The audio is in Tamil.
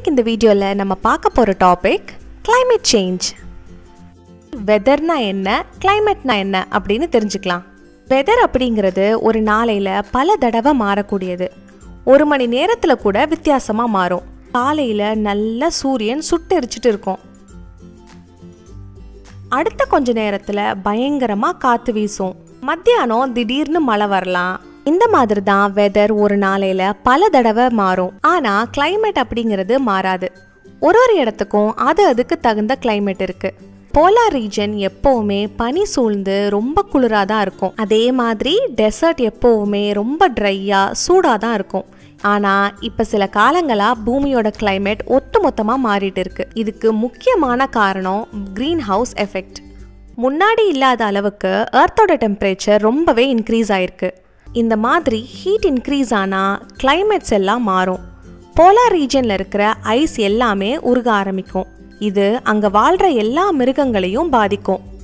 இன்னைக்கு இந்த வீடியோவில் நம்ம பார்க்க போகிற டாபிக் climate சேஞ்ச் வெதர்னா என்ன கிளைமேட்னா என்ன அப்படின்னு தெரிஞ்சுக்கலாம் வெதர் அப்படிங்கிறது ஒரு நாளையில் பல தடவை மாறக்கூடியது ஒரு மணி நேரத்தில் கூட வித்தியாசமாக மாறும் காலையில் நல்ல சூரியன் சுட்டெரிச்சிட்டு இருக்கும் அடுத்த கொஞ்ச நேரத்தில் பயங்கரமாக காற்று வீசும் மத்தியானம் திடீர்னு மழை வரலாம் இந்த மாதிரி தான் வெதர் ஒரு நாளையில பல தடவை மாறும் ஆனா climate அப்படிங்கிறது மாறாது ஒரு ஒரு இடத்துக்கும் அது அதுக்கு தகுந்த climate இருக்கு போலார் ரீஜன் எப்போவுமே பனி சூழ்ந்து ரொம்ப குளிராக தான் இருக்கும் அதே மாதிரி டெசர்ட் எப்போவுமே ரொம்ப ட்ரையாக சூடாக தான் இருக்கும் ஆனால் இப்போ சில காலங்களாக பூமியோட climate ஒட்டு மொத்தமாக மாறிட்டு இருக்கு இதுக்கு முக்கியமான காரணம் க்ரீன் ஹவுஸ் எஃபெக்ட் முன்னாடி இல்லாத அளவுக்கு எர்த்தோட டெம்பரேச்சர் ரொம்பவே இன்க்ரீஸ் ஆயிருக்கு இந்த மாதிரி ஹீட் இன்க்ரீஸ் ஆனால் கிளைமேட்ஸ் எல்லாம் மாறும் போலார் ரீஜனில் இருக்கிற ஐஸ் எல்லாமே உருக ஆரம்பிக்கும் இது அங்கே வாழ்கிற எல்லா மிருகங்களையும் பாதிக்கும்